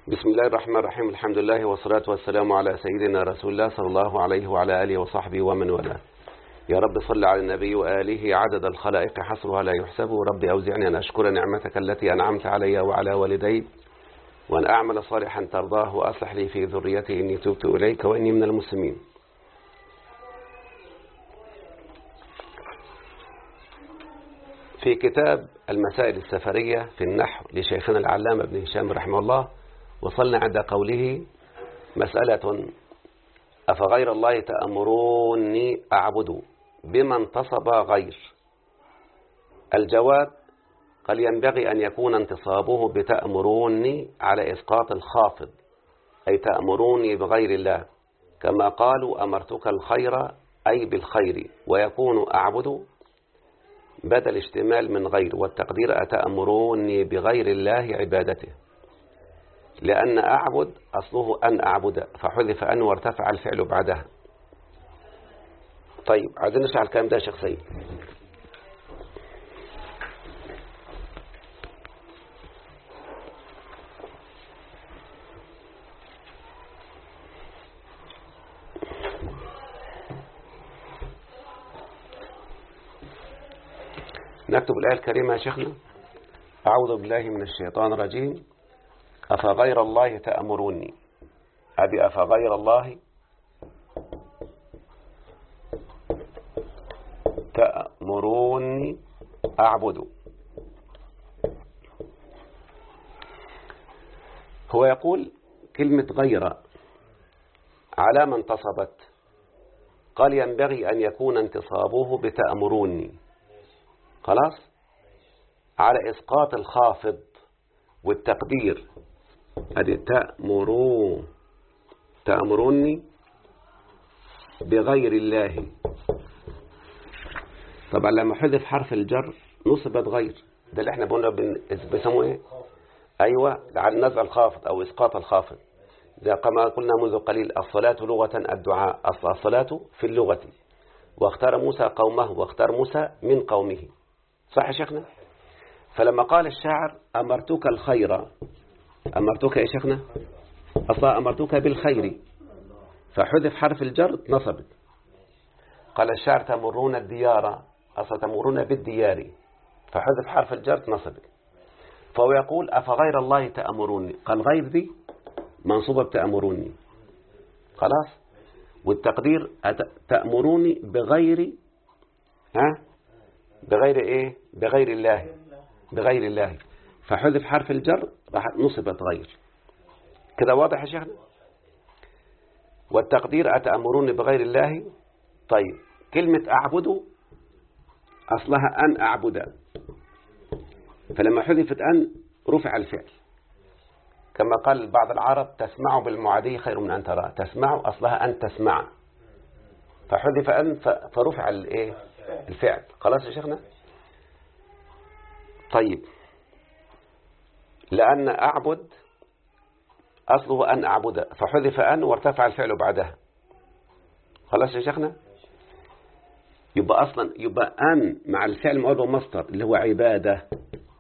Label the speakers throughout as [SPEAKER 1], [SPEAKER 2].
[SPEAKER 1] بسم الله الرحمن الرحيم الحمد لله والصلاة والسلام على سيدنا رسول الله صلى الله عليه وعلى آله وصحبه ومن والاه يا رب صل على النبي وآله عدد الخلائق حصرها لا يحسب رب أوزعني أن أشكر نعمتك التي أنعمت علي وعلى والدي وأن أعمل صالحا ترضاه وأصلح لي في ذريتي إني تبت إليك وإني من المسلمين في كتاب المسائل السفرية في النحو لشيخنا العلامة ابن هشام رحمه الله وصلنا عند قوله مسألة أفغير الله تأمروني أعبد بما انتصب غير الجواب قال ينبغي أن يكون انتصابه بتأمروني على إسقاط الخافض أي تأمروني بغير الله كما قالوا أمرتك الخير أي بالخير ويكون أعبد بدل اشتمال من غير والتقدير أتأمروني بغير الله عبادته لأن أعبد أصله أن أعبد فحذف أن وارتفع الفعل بعدها طيب عايزين نشرح الكلام ده شخصيا نكتب الآية الكريمة يا شيخنا أعوذ بالله من الشيطان الرجيم أفغير الله تأمروني أبي أفغير الله تأمروني أعبد هو يقول كلمة غير على ما انتصبت قال ينبغي أن يكون انتصابه بتأمروني خلاص على إسقاط الخافض والتقدير هذه تأمرون تأمروني بغير الله طبعا لما حذف حرف الجر نصبت غير ده اللي احنا قلنا بيسموه ايه ايوه على نزع الخافض او اسقاط الخافض زي كما قلنا منذ قليل الصلاة لغة الدعاء الصلاة في اللغة واختار موسى قومه واختار موسى من قومه صح يا شيخنا فلما قال الشاعر أمرتك الخير أمرتك يا شيخنا أصلا أمرتك بالخير فحذف حرف الجر نصبت قال الشاعر تمرون الديار أصلا تمرون بالديار فحذف حرف الجر نصبت فهو يقول أفغير الله تأمروني قال غير ذي منصوبة تأمروني خلاص والتقدير تأمروني بغير ها بغير ايه بغير الله بغير الله فحذف حرف الجر راح نصبت غير كده واضح يا شيخنا والتقدير أتأمرون بغير الله طيب كلمة أعبد أصلها أن أعبد فلما حذفت أن رفع الفعل كما قال بعض العرب تسمع بالمعادي خير من أن ترى تسمع أصلها أن تسمع فحذف أن فرفع الايه الفعل خلاص يا شيخنا طيب لأن أعبد أصله أن أعبد فحذف أن وارتفع الفعل بعدها خلاص يا شيخنا يبقى أصلا يبقى أن مع الفعل مؤدى مصدر اللي هو عبادة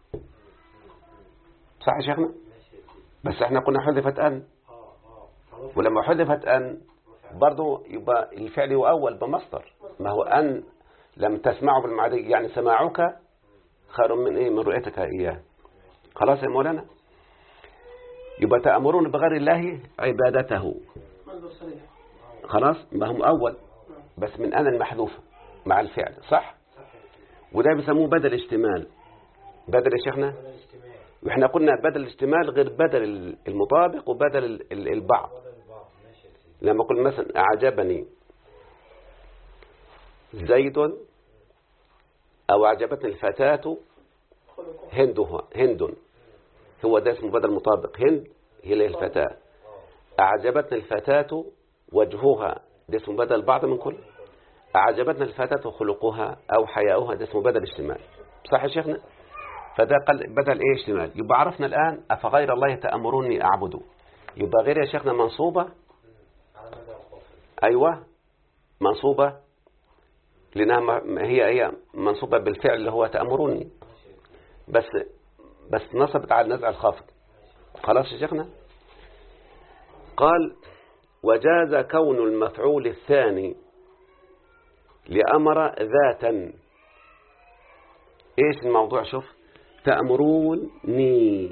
[SPEAKER 1] صح يا شيخنا بس احنا كنا حذفت أن ولما حذفت أن برضو يبقى الفعل يؤول بمصدر ما هو أن لم تسمعه بالمعادي يعني سماعك خير من ايه من رؤيتك اياه خلاص يا مولانا يبقى تأمرون بغير الله عبادته خلاص ما هم أول بس من أنا المحذوفة مع الفعل صح وده بيسموه بدل اشتمال بدل يا شيخنا واحنا قلنا بدل الاشتمال غير بدل المطابق وبدل البعض لما قلنا مثلا أعجبني زيد أو أعجبتني الفتاة هندها هند هو ده اسمه بدل مطابق هند هي الفتاة أعجبتني الفتاة وجهها ده اسمه بدل بعض من كل أعجبتنا الفتاة خلقها أو حياؤها ده اسمه بدل اشتمال صح يا شيخنا فده قل بدل ايه اشتمال يبقى عرفنا الآن أفغير الله تأمروني أعبده يبقى غير يا شيخنا منصوبة أيوة منصوبة لأنها هي هي منصوبة بالفعل اللي هو تأمروني بس بس نصبت على النزع الخافض خلاص يا شيخنا قال وجاز كون المفعول الثاني لأمر ذاتا ايش الموضوع شوف تأمروني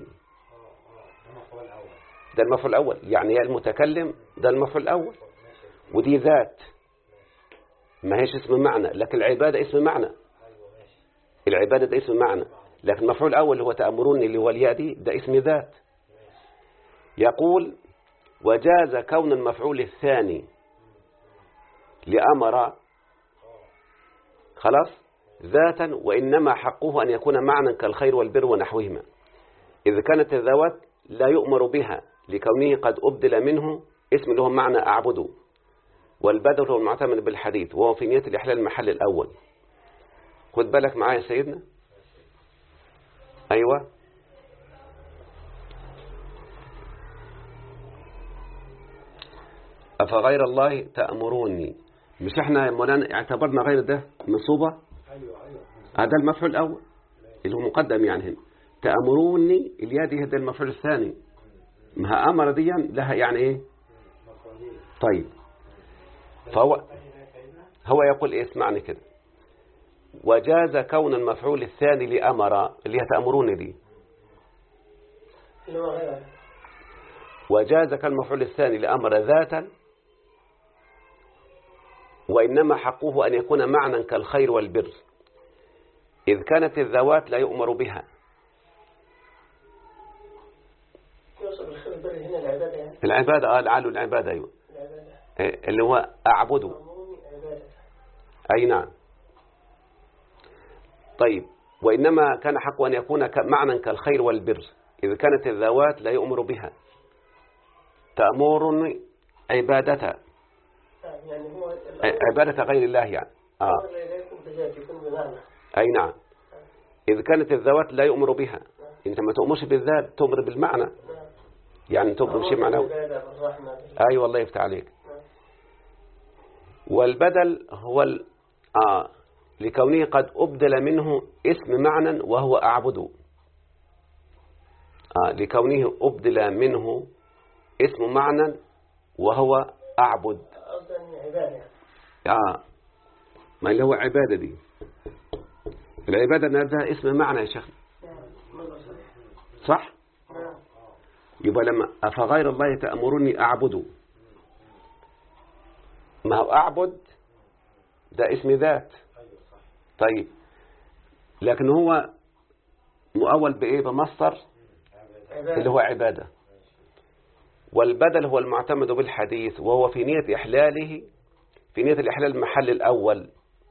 [SPEAKER 1] ده المفعول الأول يعني يا المتكلم ده المفعول الأول ودي ذات ما هيش اسم معنى لكن العبادة اسم معنى العبادة ده اسم معنى لكن المفعول الأول اللي هو تأمروني اللي هو الياء دي ده اسم ذات يقول وجاز كون المفعول الثاني لأمر خلاص ذاتا وإنما حقه أن يكون معنى كالخير والبر ونحوهما إذا كانت الذوات لا يؤمر بها لكونه قد أبدل منه اسم له معنى أعبده والبدل هو المعتمد بالحديث وهو في نية الإحلال المحل الأول خد بالك معايا سيدنا أيوة أفغير الله تأمروني مش احنا مولانا اعتبرنا غير ده منصوبة هذا المفعول الأول اللي هو مقدم يعني هنا تأمروني اليادي هذا المفعول الثاني ما أمر دي لها يعني ايه طيب فهو هو يقول ايه اسمعني كده وجاز كون المفعول الثاني لأمر اللي هي تأمروني دي وجاز كون المفعول الثاني لأمر ذاتا وإنما حقه أن يكون معنى كالخير والبر إذ كانت الذوات لا يؤمر بها العبادة آه لعله العبادة أيوة اللي هو أعبده أي نعم طيب وإنما كان حق أن يكون معنى كالخير والبر إذ كانت الذوات لا يؤمر بها تأمرني عبادتها يعني هو عبادة غير الله يعني آه. أي نعم إذا كانت الذوات لا يؤمر بها أنت ما تؤمرش بالذات تؤمر بالمعنى يعني تؤمر بشيء معنوي أي أيوة والله يفتح عليك والبدل هو ال... آه لكونه قد أبدل منه اسم معنى وهو أعبده آه لكونه أبدل منه اسم معنى وهو أعبد عبادة آه ما اللي هو عبادة دي العبادة نفسها اسم معنى يا شيخ صح يبقى لما أفغير الله تأمرني أعبده ما هو أعبد ده اسم ذات طيب لكن هو مؤول بإيه بمصدر اللي هو عبادة والبدل هو المعتمد بالحديث وهو في نية إحلاله في نية الإحلال المحل الأول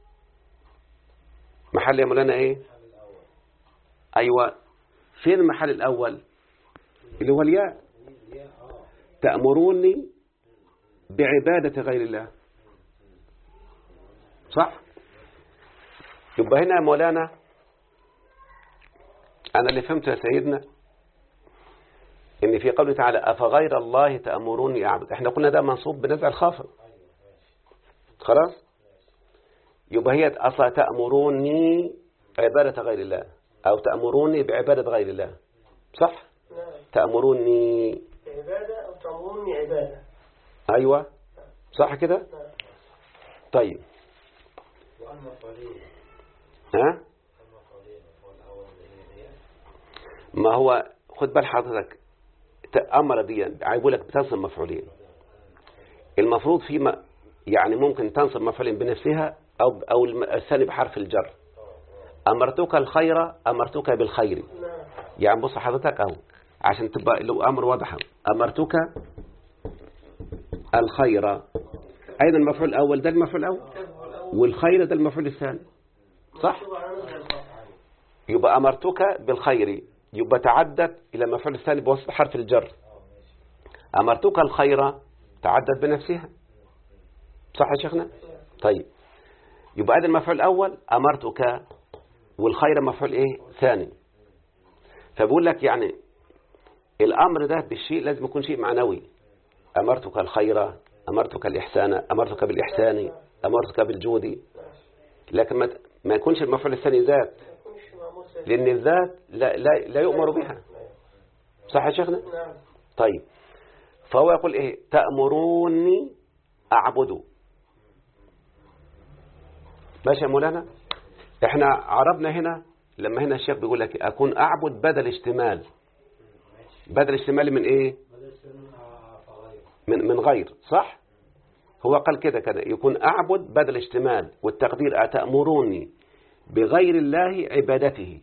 [SPEAKER 1] محل يا مولانا إيه أيوة فين المحل الأول اللي هو الياء تأمروني بعبادة غير الله صح يبقى هنا يا مولانا أنا اللي فهمته يا سيدنا إن في قوله تعالى أفغير الله تأمروني أعبد إحنا قلنا ده منصوب بنزع الخافض خلاص يبقى هي أصلا تأمروني عبادة غير الله أو تأمروني بعبادة غير الله صح نعم. تأمروني
[SPEAKER 2] عبادة أو تأمروني عبادة
[SPEAKER 1] أيوة صح كده نعم. طيب ها ما هو خد بال حضرتك أمر دي عايبوا لك بتنصب مفعولين المفروض في ما يعني ممكن تنصب مفعولين بنفسها أو, أو الثاني بحرف الجر أمرتك الخير أمرتك بالخير يعني بص حضرتك أهو عشان تبقى لو أمر واضح أمرتك الخير أيضا المفعول الأول ده المفعول الأول والخير ده المفعول الثاني صح يبقى أمرتك بالخير يبقى تعدد إلى المفعول الثاني بوصف حرف الجر أمرتك الخير تعدد بنفسها صح يا شيخنا طيب يبقى هذا المفعول الأول أمرتك والخير مفعول إيه ثاني فبقول لك يعني الأمر ده بالشيء لازم يكون شيء معنوي أمرتك الخير أمرتك الإحسان أمرتك بالإحسان أمرتك بالجود لكن ما يكونش المفعول الثاني ذات لأن الذات لا, لا, لا يؤمر بها صح يا شيخنا طيب فهو يقول ايه تأمروني أعبد ماشي يا مولانا احنا عربنا هنا لما هنا الشيخ بيقول لك أكون أعبد بدل اشتمال بدل اشتمال من ايه من من غير صح هو قال كده كده يكون أعبد بدل اشتمال والتقدير أتأمروني بغير الله عبادته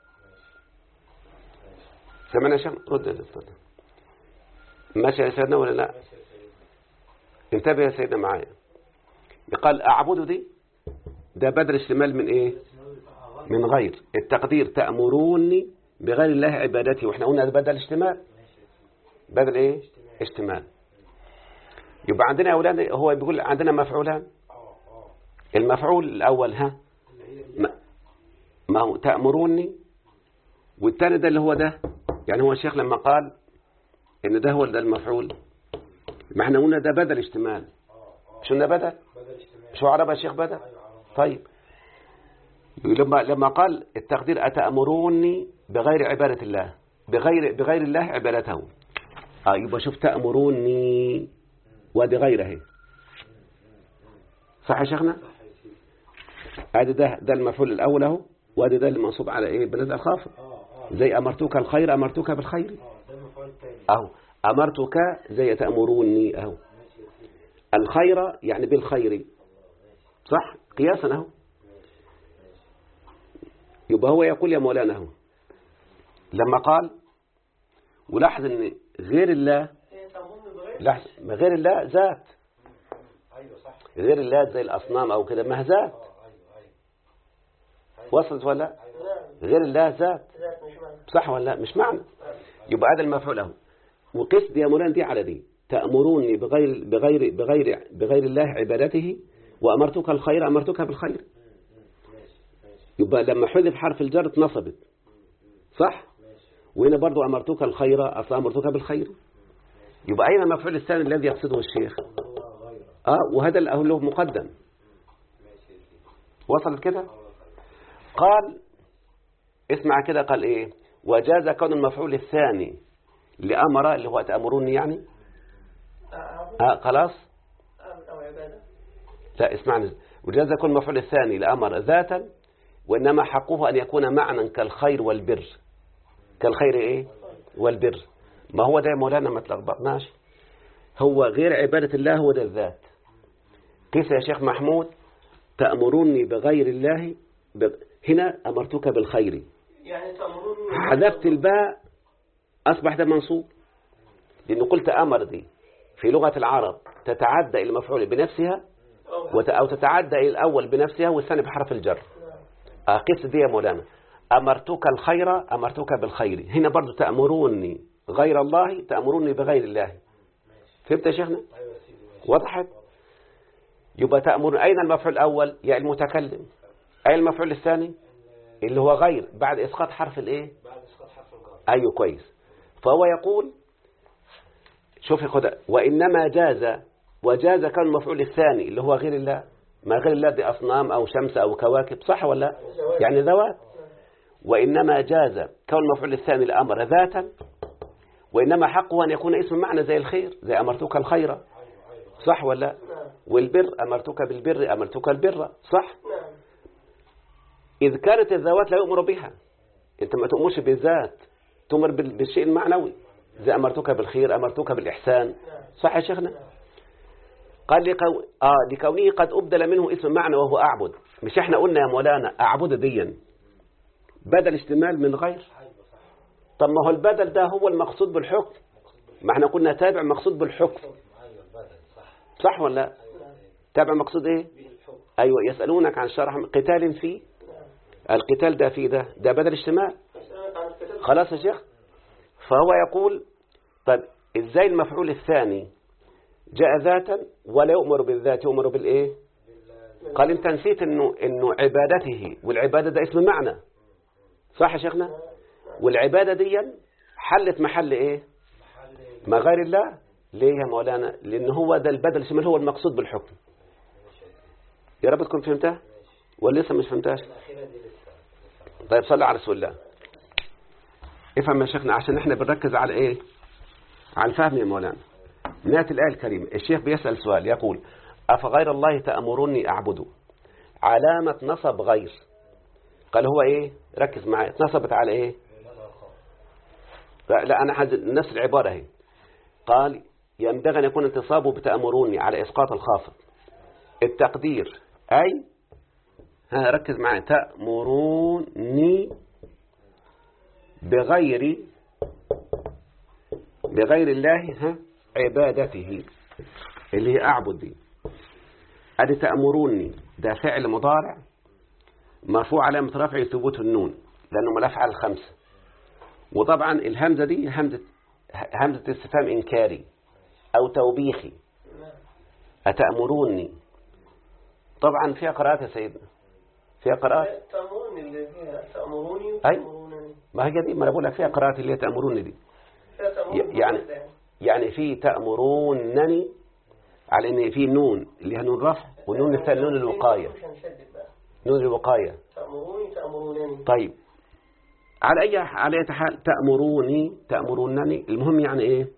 [SPEAKER 1] سمعنا يا شيخ رد يا أستاذ. ماشي يا سيدنا ولا لا انتبه يا سيدنا معايا قال أعبد دي ده بدل اشتمال من ايه من غير التقدير تأمروني بغير الله عبادته واحنا قلنا ده بدل اشتمال بدل ايه اشتمال يبقى عندنا يا اولاد هو بيقول عندنا مفعولان المفعول الاول ها ما- ما هو تأمروني والثاني ده اللي هو ده يعني هو الشيخ لما قال ان ده هو ده المفعول ما احنا قلنا ده بدل اشتمال مش قلنا بدل شو عرب يا شيخ بدل طيب لما لما قال التقدير أتأمروني بغير عبادة الله بغير بغير الله عبادته اه يبقى شوف تأمروني وادي غيره صح يا شيخنا ادي ده ده المفعول الاول اهو وادي ده المنصوب على ايه بلد الخافض زي امرتك الخير امرتك بالخير اهو امرتك زي تأمروني اهو الخير يعني بالخير صح قياسا اهو يبقى هو يقول يا مولانا اهو لما قال ولاحظ ان غير الله
[SPEAKER 2] هي تأمرني بغير
[SPEAKER 1] لاحظ غير الله ذات غير الله زي الاصنام او كده ما هي ذات وصلت ولا لا؟
[SPEAKER 2] نعم
[SPEAKER 1] غير الله ذات
[SPEAKER 2] ذات مش معنى
[SPEAKER 1] صح ولا لا مش معنى يبقى هذا المفعول اهو وقس دي يا مولانا دي على دي تأمروني بغير بغير بغير بغير الله عبادته وأمرتك الخير أمرتك بالخير يبقى لما حذف حرف الجر اتنصبت صح وهنا برضو أمرتك الخير أصلا أمرتك بالخير يبقى أين المفعول الثاني الذي يقصده الشيخ آه وهذا اللي له مقدم وصلت كده قال اسمع كده قال ايه وجاز كون المفعول الثاني لأمر اللي هو تأمروني يعني
[SPEAKER 2] أعبد
[SPEAKER 1] آه خلاص
[SPEAKER 2] أعبد أو عبادة
[SPEAKER 1] لا اسمعني وجاز كون المفعول الثاني لأمر ذاتا وإنما حقه أن يكون معنى كالخير والبر كالخير إيه والبر ما هو ده يا مولانا ما تلخبطناش هو غير عبادة الله هو ده الذات كيف يا شيخ محمود تأمروني بغير الله ب... هنا أمرتك بالخير
[SPEAKER 2] يعني تأمرني
[SPEAKER 1] حذفت الباء أصبح ده منصوب لأنه قلت أمر دي في لغة العرب تتعدى إلى المفعول بنفسها
[SPEAKER 2] أو
[SPEAKER 1] وت- أو تتعدى إلى الأول بنفسها والثاني بحرف الجر
[SPEAKER 2] نعم.
[SPEAKER 1] قصة دي يا مولانا أمرتك الخير أمرتك بالخير هنا برضو تأمروني غير الله تأمروني بغير الله فهمت يا شيخنا وضحت يبقى تأمر أين المفعول الأول يا المتكلم أين المفعول الثاني اللي هو غير بعد إسقاط حرف الإيه أيوه كويس فهو يقول شوف يا خد وإنما جاز وجاز كان المفعول الثاني اللي هو غير الله ما غير الله دي أصنام أو شمس أو كواكب صح ولا لا؟
[SPEAKER 2] زواج.
[SPEAKER 1] يعني ذوات وإنما جاز كون المفعول الثاني الأمر ذاتا وإنما حقه أن يكون اسم معنى زي الخير زي أمرتك الخير صح ولا لا؟
[SPEAKER 2] نعم
[SPEAKER 1] والبر أمرتك بالبر أمرتك البر صح
[SPEAKER 2] نعم
[SPEAKER 1] إذ كانت الذوات لا يؤمر بها أنت ما تؤمرش بالذات تؤمر بال- بالشيء المعنوي زي أمرتك بالخير أمرتك بالإحسان
[SPEAKER 2] نعم
[SPEAKER 1] صح يا شيخنا قال لكو... آه لكونه قد أبدل منه اسم معنى وهو أعبد مش احنا قلنا يا مولانا أعبد ديا بدل اشتمال من غير طب ما هو البدل ده هو المقصود بالحكم ما احنا قلنا تابع مقصود بالحكم صح ولا لا تابع مقصود ايه ايوه يسألونك عن شرح قتال فيه القتال ده فيه ده ده بدل اشتمال
[SPEAKER 2] أسألك عن الكتاب
[SPEAKER 1] خلاص يا شيخ فهو يقول طيب ازاي المفعول الثاني جاء ذاتا ولا يؤمر بالذات يؤمر بالايه قال انت نسيت انه انه عبادته والعباده ده اسم معنى صح يا شيخنا والعباده دي حلت محل ايه ما غير الله ليه يا مولانا لان هو ده البدل الشمال هو المقصود بالحكم يا رب تكون فهمتها ولا لسه مش فهمتهاش طيب صلى على رسول الله افهم يا شيخنا عشان احنا بنركز على ايه على الفهم يا مولانا نهاية الآية الكريمة الشيخ بيسأل سؤال يقول أفغير الله تأمرني أعبده علامة نصب غير قال هو إيه ركز معي نصبت على إيه لا لا، أنا حد نفس العبارة هي قال ينبغي أن يكون انتصابه بتأمروني على إسقاط الخافض التقدير أي ها ركز معي تأمروني بغير بغير الله ها عبادته اللي هي أعبد دي أدي تأمروني ده فعل مضارع مرفوع علامة رفع ثبوت النون لأنه من الأفعال الخمسة وطبعا الهمزة دي همزة همزة استفهام إنكاري أو توبيخي أتأمروني طبعا فيها قراءات يا سيدنا فيها قراءات
[SPEAKER 2] تأمروني اللي فيها تأمروني
[SPEAKER 1] أي.
[SPEAKER 2] وتأمرونني
[SPEAKER 1] ما هي دي ما أنا بقول لك فيها قراءات اللي هي تأمروني دي
[SPEAKER 2] فيها تأمروني
[SPEAKER 1] يعني-
[SPEAKER 2] مفردة يعني.
[SPEAKER 1] يعني في تأمرونني على ان في نون اللي هي نون رفع والنون الثاني نون الوقاية
[SPEAKER 2] مش هنشدد بقى
[SPEAKER 1] نون الوقاية
[SPEAKER 2] تأمروني تأمرونني
[SPEAKER 1] طيب على أي على أي حال تأمروني تأمرونني المهم يعني إيه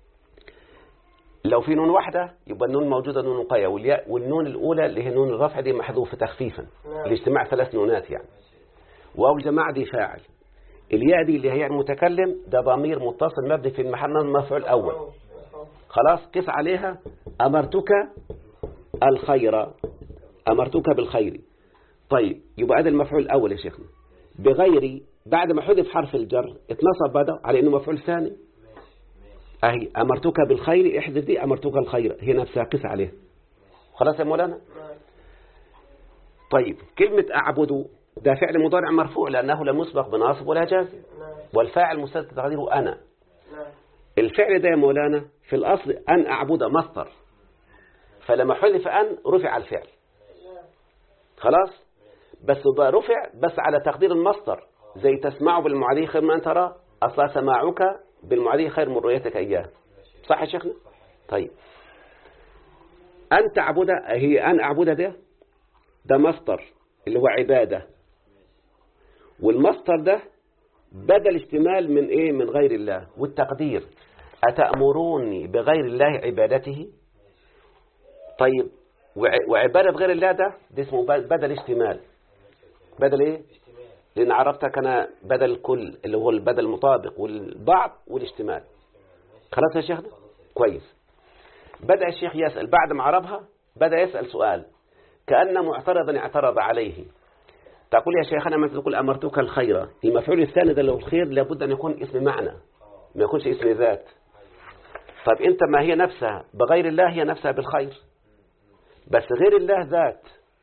[SPEAKER 1] لو في نون واحدة يبقى النون موجودة نون وقاية والياء والنون الأولى اللي هي نون الرفع دي محذوفة تخفيفا
[SPEAKER 2] نعم.
[SPEAKER 1] لاجتماع ثلاث نونات يعني واو الجماعة دي فاعل الياء دي اللي هي المتكلم ده ضمير متصل مبني في المحل مفعول أول خلاص قس عليها أمرتك الخير أمرتك بالخير طيب يبقى هذا المفعول الأول يا شيخنا بغير بعد ما حذف حرف الجر اتنصب بدأ على أنه مفعول ثاني أهي أمرتك بالخير احذف دي أمرتك الخير هي نفسها قس عليها خلاص يا مولانا
[SPEAKER 2] نعم.
[SPEAKER 1] طيب كلمة أعبد ده فعل مضارع مرفوع لأنه لم يسبق بناصب ولا جازم
[SPEAKER 2] نعم
[SPEAKER 1] والفاعل مستتر تقديره أنا
[SPEAKER 2] نعم
[SPEAKER 1] الفعل ده يا مولانا في الأصل أن أعبد مصدر فلما حذف أن رفع الفعل خلاص بس ده رفع بس على تقدير المصدر زي تسمع بالمعادي خير ما أن ترى أصلا سماعك بالمعادي خير من رؤيتك إياه صح يا شيخنا طيب أن تعبد هي أن أعبد ده ده مصدر اللي هو عبادة والمصدر ده بدل اشتمال من ايه من غير الله والتقدير أتأمروني بغير الله عبادته طيب وع- وعبادة بغير الله ده ده اسمه ب- بدل اشتمال بدل ايه لأن عرفتك أنا بدل الكل اللي هو البدل المطابق والبعض والاشتمال خلاص يا شيخنا كويس بدأ الشيخ يسأل بعد ما عرفها بدأ يسأل سؤال كأن معترضا اعترض عليه تقول يا شيخنا ما تقول أمرتك الخير المفعول الثاني ده لو الخير لابد أن يكون اسم معنى ما يكونش اسم ذات طب أنت ما هي نفسها بغير الله هي نفسها بالخير بس غير الله ذات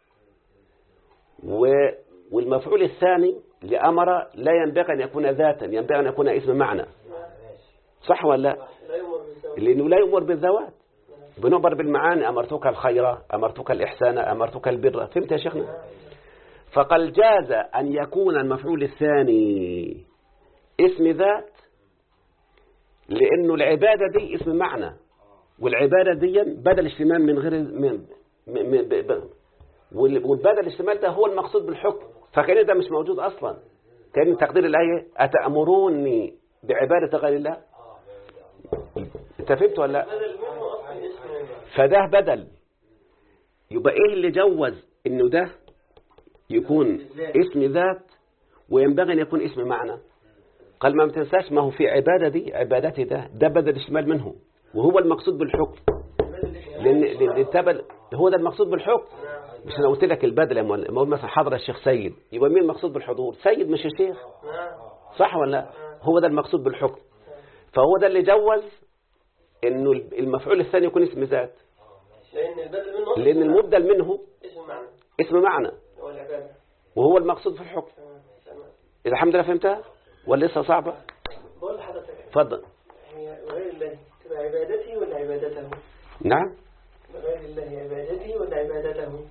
[SPEAKER 1] و والمفعول الثاني لأمر لا ينبغي أن يكون ذاتا ينبغي أن يكون اسم معنى صح ولا لا
[SPEAKER 2] لا يمر بالزوج
[SPEAKER 1] لأنه لا يؤمر بالذوات بنؤمر بالمعاني أمرتك الخير أمرتك الإحسان أمرتك البر فهمت يا شيخنا فقال جاز أن يكون المفعول الثاني اسم ذات لأنه العبادة دي اسم معنى والعبادة دي بدل اشتمال من غير من من- من- ب- ب- وال- والبدل الاشتمال ده هو المقصود بالحكم فكان ده مش موجود أصلا كان تقدير الآية أتأمروني بعبادة غير الله انت فهمت ولا لا
[SPEAKER 2] بدل منه أصلا اسم
[SPEAKER 1] فده بدل يبقى ايه اللي جوز انه ده يكون اسم ذات وينبغي ان يكون اسم معنى قال ما تنساش ما هو في عبادة دي عبادتي ده ده بدل اشمال منه وهو المقصود بالحكم لان لان التبل هو ده المقصود بالحكم مش انا قلت لك البدل لما لما اقول مثلا حضر الشيخ سيد يبقى مين المقصود بالحضور سيد مش الشيخ
[SPEAKER 2] نعم
[SPEAKER 1] صح ولا لا هو ده المقصود بالحكم فهو ده اللي جوز انه المفعول الثاني يكون اسم ذات
[SPEAKER 2] لأن البدل منه أصلا
[SPEAKER 1] لأن المبدل منه
[SPEAKER 2] اسم معنى
[SPEAKER 1] اسم معنى
[SPEAKER 2] هو العبادة
[SPEAKER 1] وهو المقصود في الحكم
[SPEAKER 2] تمام تمام
[SPEAKER 1] إذا الحمد لله فهمتها ولا لسه صعبة
[SPEAKER 2] بقول لحضرتك
[SPEAKER 1] اتفضل
[SPEAKER 2] هي غير الله تبقى عبادتي ولا عبادته
[SPEAKER 1] نعم
[SPEAKER 2] غير الله عبادتي ولا عبادته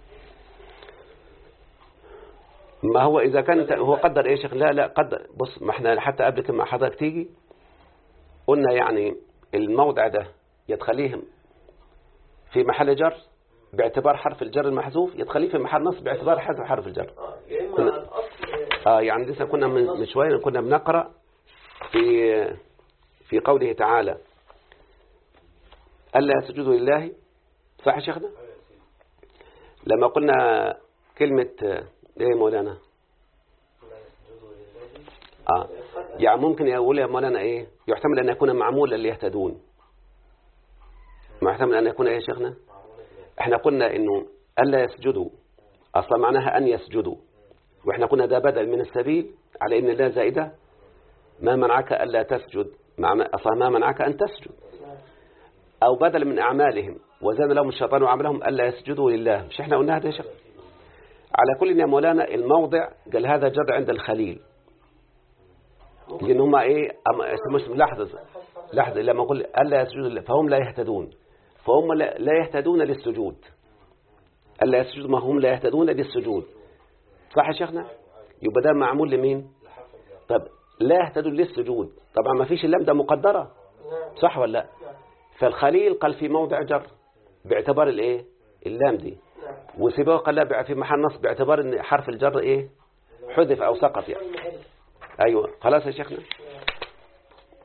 [SPEAKER 1] ما هو إذا كان هو قدر إيه يا شيخ لا لا قدر بص ما احنا حتى قبل كما حضرتك تيجي قلنا يعني الموضع ده يتخليه في محل جر باعتبار حرف الجر المحذوف يتخليه في محل نصب باعتبار حذف حرف الجر
[SPEAKER 2] اه يا إما
[SPEAKER 1] كنا-
[SPEAKER 2] الأصل
[SPEAKER 1] آه يعني لسه كنا من من شوية كنا بنقرأ في في قوله تعالى ألا يسجدوا لله صح يا شيخنا لما قلنا كلمة آه، ايه مولانا آه. يعني ممكن يقول يا مولانا ايه يحتمل ان يكون معمولا ليهتدون ما يحتمل ان يكون ايه يا شيخنا احنا قلنا انه الا يسجدوا اصلا معناها ان يسجدوا واحنا قلنا ده بدل من السبيل على ان الله زائده ما منعك الا تسجد معنى اصلا ما منعك ان تسجد او بدل من اعمالهم وزاد لهم الشيطان وعملهم الا يسجدوا لله مش احنا قلنا هذا يا شيخ على كل يا مولانا الموضع قال هذا جر عند الخليل لان هم ايه أم- مش لحظه لحظه لما اقول الا يسجدوا لله فهم لا يهتدون فهم لا لا يهتدون للسجود الا يسجدوا ما هم لا يهتدون للسجود صح يا شيخنا يبقى ده معمول لمين طب لا يهتدون للسجود طبعا ما فيش اللام ده مقدره
[SPEAKER 2] نعم
[SPEAKER 1] صح ولا لا
[SPEAKER 2] نعم
[SPEAKER 1] فالخليل قال في موضع جر باعتبار الايه اللام دي
[SPEAKER 2] نعم
[SPEAKER 1] وسيبويه قال لا بع- في محل نصب باعتبار ان حرف الجر ايه حذف او سقط يعني
[SPEAKER 2] المحل
[SPEAKER 1] ايوه خلاص يا شيخنا
[SPEAKER 2] نعم